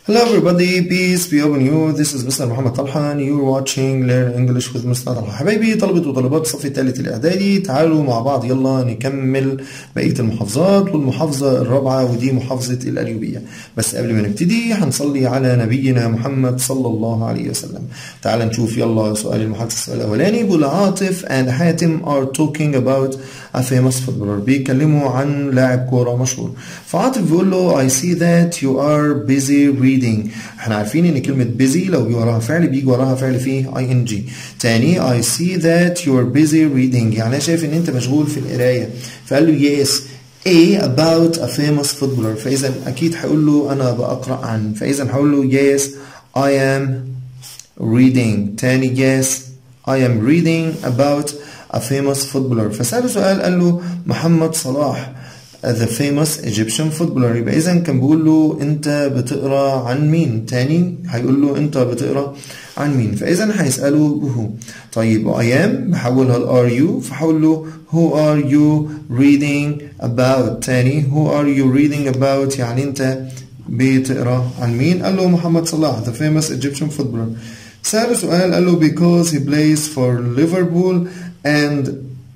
Hello everybody, peace be upon you. This is Mr. محمد طلحة and you're watching Learn English with Mr. طلحة. حبايبي طلبة وطالبات الصف الثالث الإعدادي تعالوا مع بعض يلا نكمل بقية المحافظات والمحافظة الرابعة ودي محافظة الأليوبية. بس قبل ما نبتدي هنصلي على نبينا محمد صلى الله عليه وسلم. تعال نشوف يلا سؤال المحادثة السؤال الأولاني بيقول عاطف and حاتم are talking about a famous footballer بيتكلموا عن لاعب كورة مشهور. فعاطف بيقول له I see that you are busy reading احنا عارفين ان كلمة busy لو جه وراها فعل بيجي وراها فعل فيه ing تاني I see that you are busy reading يعني انا شايف ان انت مشغول في القراية فقال له yes A about a famous footballer فاذا اكيد هقول له انا بقرأ عن فاذا هقول له yes I am reading تاني yes I am reading about a famous footballer فسأله سؤال قال له محمد صلاح the famous Egyptian footballer يبقى إذا كان بيقول له أنت بتقرا عن مين؟ تاني هيقول له أنت بتقرا عن مين؟ فإذا هيسأله بهو. طيب I am بحولها ل are you فحول له who are you reading about؟ تاني who are you reading about؟ يعني أنت بتقرا عن مين؟ قال له محمد صلاح the famous Egyptian footballer. سأله سؤال قال له because he plays for Liverpool and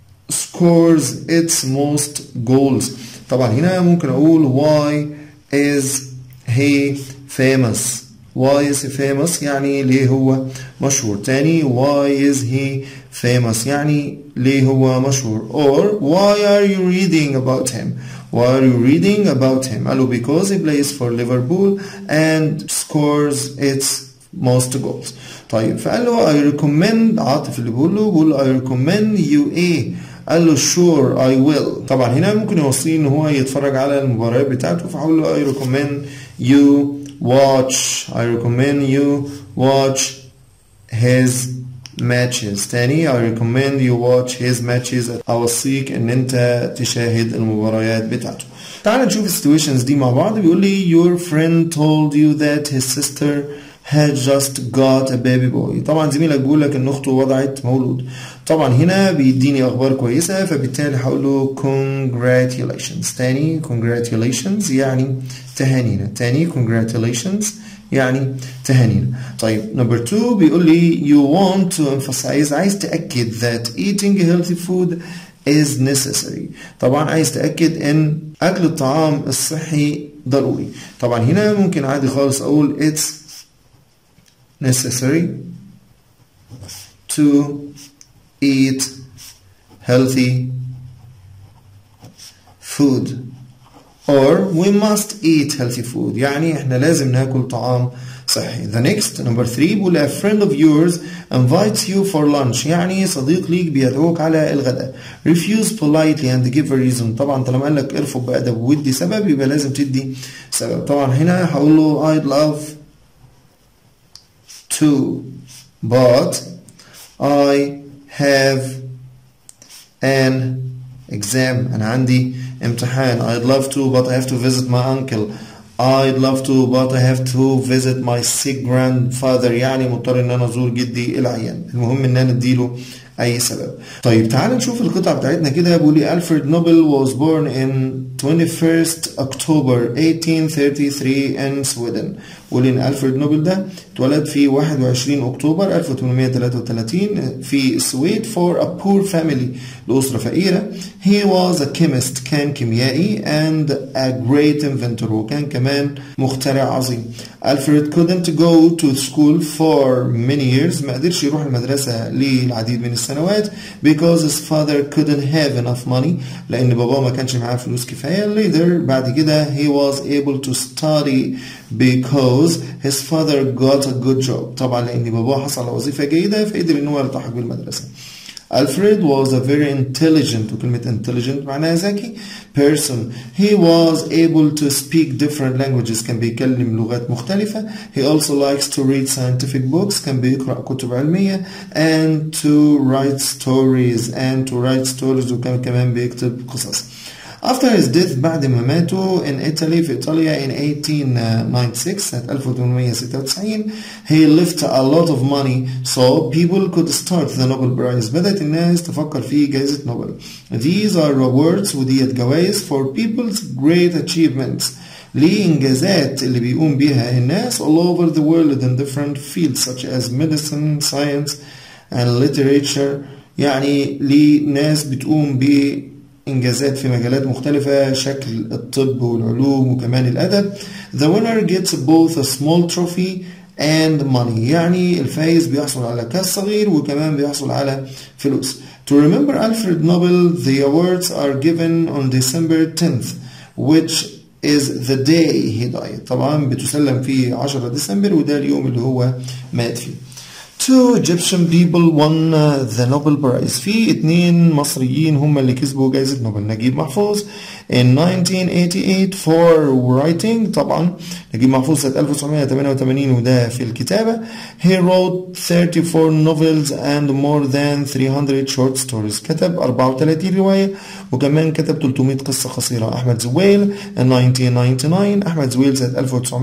scores its most goals طبعا هنا ممكن اقول why is he famous why is he famous يعني ليه هو مشهور تاني why is he famous يعني ليه هو مشهور or why are you reading about him why are you reading about him قالوا because he plays for Liverpool and scores its most goals طيب فقال له I recommend عاطف اللي بيقول له بيقول له I recommend you ايه قال له sure I will طبعا هنا ممكن يوصيه ان هو يتفرج على المباريات بتاعته فهقول له I recommend you watch I recommend you watch his matches تاني I recommend you watch his matches اوصيك ان انت تشاهد المباريات بتاعته تعال نشوف السيتويشنز دي مع بعض بيقول لي your friend told you that his sister had just got a baby boy طبعا زميلك بيقول لك ان اخته وضعت مولود طبعا هنا بيديني اخبار كويسه فبالتالي هقول له congratulations تاني congratulations يعني تهانينا تاني congratulations يعني تهانينا طيب نمبر 2 بيقول لي you want to emphasize عايز تاكد that eating healthy food is necessary طبعا عايز تاكد ان اكل الطعام الصحي ضروري طبعا هنا ممكن عادي خالص اقول it's necessary to eat healthy food or we must eat healthy food يعني احنا لازم ناكل طعام صحي the next number three بيقول a friend of yours invites you for lunch يعني صديق ليك بيدعوك على الغداء refuse politely and give a reason طبعا طالما قال لك ارفض بأدب ودي سبب يبقى لازم تدي سبب طبعا هنا هقول له I'd love to but I have an exam أنا عندي امتحان I'd love to but I have to visit my uncle I'd love to but I have to visit my sick grandfather يعني مضطر ان انا ازور جدي العيان المهم ان انا اديله اي سبب طيب تعال نشوف القطعه بتاعتنا كده بيقول لي الفريد نوبل was born in 21st October 1833 in Sweden بيقول ان الفريد نوبل ده اتولد في 21 اكتوبر 1833 في السويد for a poor family لاسره فقيره he was a chemist كان كيميائي and a great inventor وكان كمان مخترع عظيم الفريد couldn't go to school for many years ما قدرش يروح المدرسه للعديد من السنوات because his father couldn't have enough money لان باباه ما كانش معاه فلوس كفايه later بعد كده he was able to study because his father got a good job طبعا لان باباه حصل على وظيفه جيده فقدر ان هو يلتحق بالمدرسه Alfred was a very intelligent وكلمة intelligent معناها ذكي person he was able to speak different languages كان بيتكلم لغات مختلفة he also likes to read scientific books كان بيقرأ كتب علمية and to write stories and to write stories وكان كمان بيكتب قصص After his death بعد ما ماتوا in Italy في إيطاليا in 1896 سنة 1896 he left a lot of money so people could start the Nobel Prize بدأت الناس تفكر في جائزة نوبل These are awards وديت جوائز for people's great achievements لإنجازات اللي بيقوم بيها الناس all over the world in different fields such as medicine, science and literature يعني لناس بتقوم بإنجازات في مجالات مختلفة شكل الطب والعلوم وكمان الأدب The winner gets both a small trophy and money يعني الفايز بيحصل على كاس صغير وكمان بيحصل على فلوس To remember Alfred Nobel the awards are given on December 10th which is the day he died طبعا بتسلم في 10 ديسمبر وده اليوم اللي هو مات فيه Two Egyptian people won the Nobel Prize في اتنين مصريين هم اللي كسبوا جائزة نوبل نجيب محفوظ in 1988 for writing طبعا نجيب محفوظ سنة 1988 وده في الكتابة he wrote 34 novels and more than 300 short stories كتب 34 رواية وكمان كتب 300 قصة قصيرة أحمد زويل in 1999 أحمد زويل سنة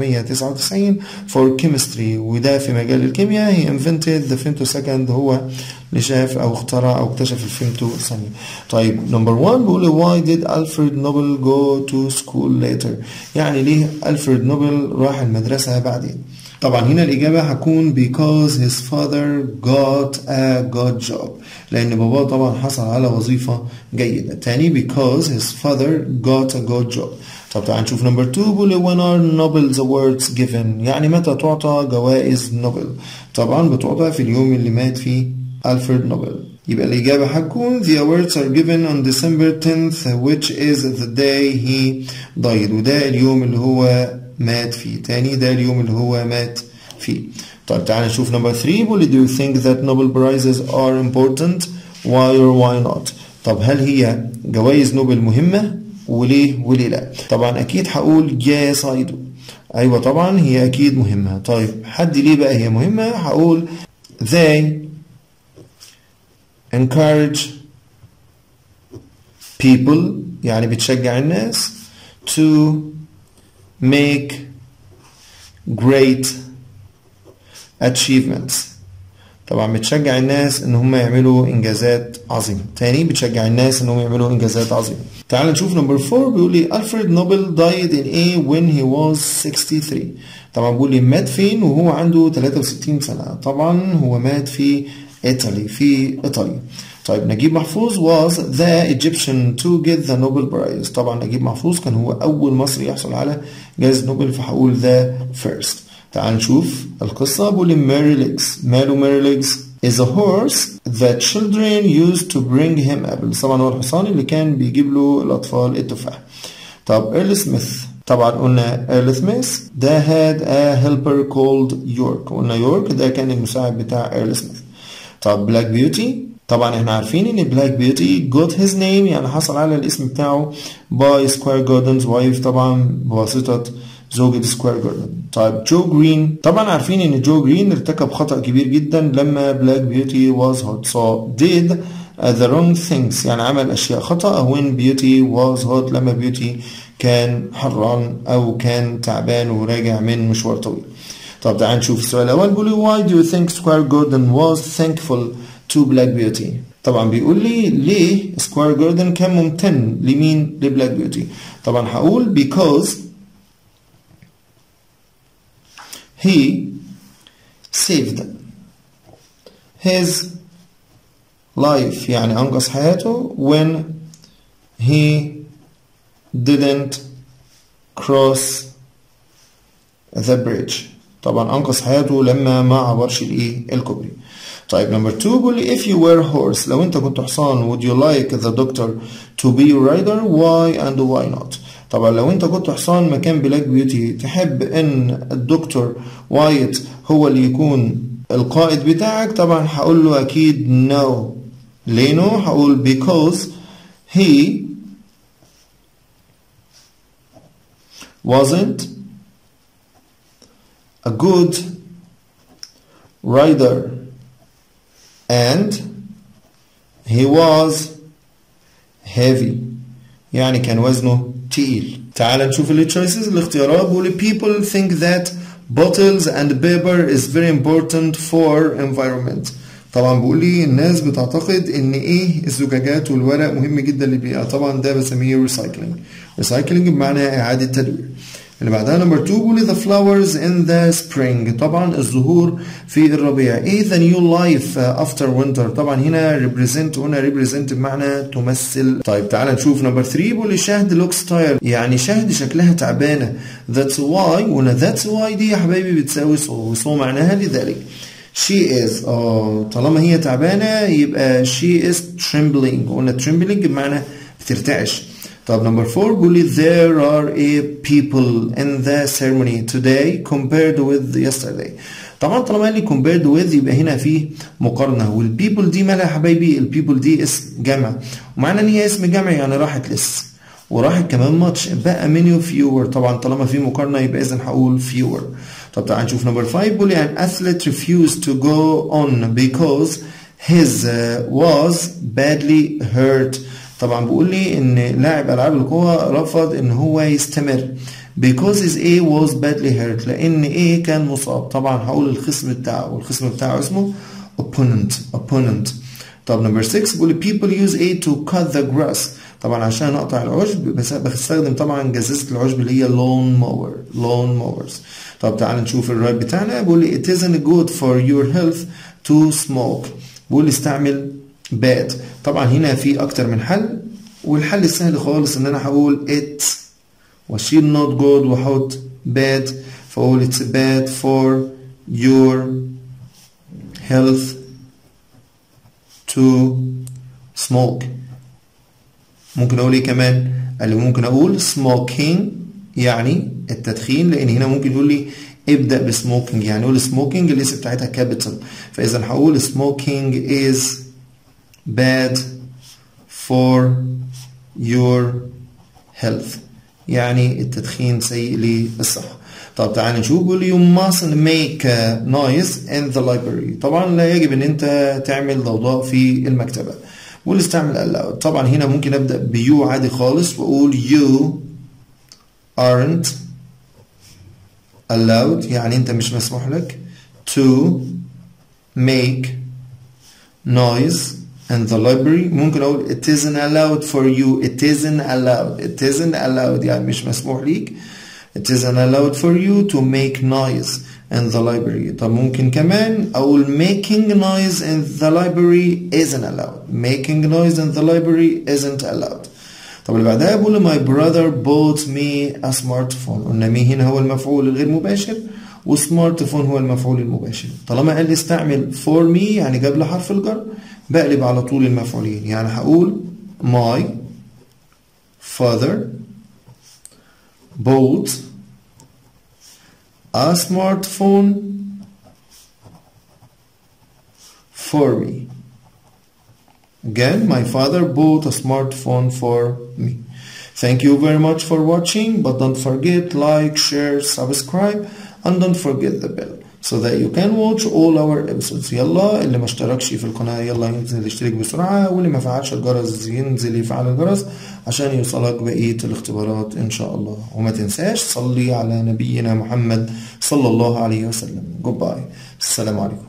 1999 for chemistry وده في مجال الكيمياء he invented the femtosecond هو اللي شاف أو اخترع أو اكتشف الفيمتو ثانية طيب نمبر 1 بيقول why did Alfred Nobel go to school later يعني ليه ألفريد نوبل راح المدرسة بعدين طبعا هنا الإجابة هتكون because his father got a good job لأن باباه طبعا حصل على وظيفة جيدة تاني because his father got a good job طب تعال نشوف نمبر 2 بيقول when are Nobel's awards given يعني متى تعطى جوائز نوبل طبعا بتعطى في اليوم اللي مات فيه ألفريد نوبل يبقى الإجابة هتكون the awards are given on December 10th which is the day he died وده اليوم اللي هو مات فيه تاني ده اليوم اللي هو مات فيه طيب تعال نشوف نمبر 3 بيقول do you think that Nobel prizes are important why or why not طب هل هي جوائز نوبل مهمة وليه وليه لا طبعا أكيد هقول yes I do أيوة طبعا هي أكيد مهمة طيب حد ليه بقى هي مهمة هقول they encourage people يعني بتشجع الناس to make great achievements طبعا بتشجع الناس ان هم يعملوا انجازات عظيمه تاني بتشجع الناس ان هم يعملوا انجازات عظيمه تعال نشوف نمبر 4 بيقول لي الفريد نوبل died in A when he was 63 طبعا بيقول لي مات فين وهو عنده 63 سنه طبعا هو مات في ايطالي في ايطاليا طيب نجيب محفوظ was the Egyptian to get the Nobel Prize طبعا نجيب محفوظ كان هو أول مصري يحصل على جائزة نوبل فهقول the first تعال نشوف القصة بيقول ماري ليجز ماله ماري ليجز is a horse that children used to bring him apples طبعا هو الحصان اللي كان بيجيب له الأطفال التفاح طب إيرل سميث طبعا قلنا إيرل سميث ده had a helper called يورك قلنا يورك ده كان المساعد بتاع إيرل سميث طب بلاك بيوتي طبعا احنا عارفين ان بلاك بيوتي got his name يعني حصل على الاسم بتاعه باي سكوير جاردنز وايف طبعا بواسطة زوجة سكوير جاردن طيب جو جرين طبعا عارفين ان جو جرين ارتكب خطأ كبير جدا لما بلاك بيوتي was hot so did the wrong things يعني عمل اشياء خطأ when beauty was hot لما بيوتي كان حران او كان تعبان وراجع من مشوار طويل طب تعال نشوف السؤال الاول بيقول why do you think Square Gordon was thankful to Black Beauty طبعا بيقول لي ليه سكوير جوردن كان ممتن لمين لبلاك بيوتي طبعا هقول because he saved his life يعني أنقذ حياته when he didn't cross the bridge طبعا أنقذ حياته لما ما عبرش الإيه الكوبري طيب نمبر 2 بيقول لي if you were a horse لو انت كنت حصان would you like the doctor to be your rider why and why not طبعا لو انت كنت حصان مكان بلاك بيوتي تحب ان الدكتور وايت هو اللي يكون القائد بتاعك طبعا هقول له اكيد no ليه no هقول because he wasn't a good rider and he was heavy يعني كان وزنه تقيل تعال نشوف ال choices الاختيارات بيقول people think that bottles and paper is very important for environment طبعا بيقول لي الناس بتعتقد ان ايه الزجاجات والورق مهم جدا للبيئه طبعا ده بسميه ريسايكلينج ريسايكلينج بمعنى اعاده تدوير اللي بعدها نمبر 2 بيقول the flowers in the spring طبعا الزهور في الربيع ايه the new life after winter طبعا هنا represent هنا represent بمعنى تمثل طيب تعال نشوف نمبر 3 بيقول شهد looks tired يعني شهد شكلها تعبانه that's why وهنا that's why دي يا حبايبي بتساوي so so معناها لذلك she is اه طالما هي تعبانه يبقى she is trembling قلنا trembling بمعنى بترتعش طب نمبر 4 بيقول لي there are a people in the ceremony today compared with yesterday طبعا طالما قال لي compared with يبقى هنا في مقارنه والبيبل دي مالها يا حبايبي البيبل دي اسم جمع ومعنى ان هي اسم جمع يعني راحت لسه وراحت كمان ماتش بقى many fewer طبعا طالما في مقارنه يبقى اذا هقول fewer طب تعال نشوف نمبر 5 بيقول لي an athlete refused to go on because his uh, was badly hurt طبعا بيقول لي ان لاعب العاب القوى رفض ان هو يستمر because his A was badly hurt لان A كان مصاب طبعا هقول الخصم بتاعه والخصم بتاعه اسمه opponent opponent طب نمبر 6 بيقول لي people use A to cut the grass طبعا عشان اقطع العشب بس بستخدم طبعا جزازة العشب اللي هي lawn mower lawn mowers طب تعال نشوف الرايت بتاعنا بيقول لي it isn't good for your health to smoke بيقول لي استعمل bad طبعا هنا في اكتر من حل والحل السهل خالص ان انا هقول it واشيل not good واحط bad فاقول it's bad for your health to smoke ممكن اقول ايه كمان قال لي ممكن اقول smoking يعني التدخين لان هنا ممكن يقول لي ابدا بسموكينج يعني اقول سموكينج الاسم بتاعتها كابيتال فاذا هقول smoking is bad for your health يعني التدخين سيء للصحة طب تعال نشوف بيقول you mustn't make noise in the library طبعا لا يجب ان انت تعمل ضوضاء في المكتبة بقول استعمل allow طبعا هنا ممكن ابدا بيو عادي خالص واقول you aren't allowed يعني انت مش مسموح لك to make noise in the library ممكن اقول it isn't allowed for you it isn't allowed it isn't allowed يعني مش مسموح ليك it isn't allowed for you to make noise in the library طب ممكن كمان اقول making noise in the library isn't allowed making noise in the library isn't allowed طب اللي بعدها بقول my brother bought me a smartphone قلنا مي هنا هو المفعول الغير مباشر وسمارت فون هو المفعول المباشر طالما قال لي استعمل for me يعني جاب لي حرف الجر بقلب على طول المفعولين يعني هقول my father bought a smartphone for me Again, my father bought a smartphone for me. Thank you very much for watching, but don't forget like, share, subscribe, and don't forget the bell so that you can watch all our episodes. يلا اللي ما اشتركش في القناة يلا ينزل يشترك بسرعة واللي ما فعلش الجرس ينزل يفعل الجرس عشان يوصلك بقية الاختبارات إن شاء الله وما تنساش صلي على نبينا محمد صلى الله عليه وسلم. Goodbye. السلام عليكم.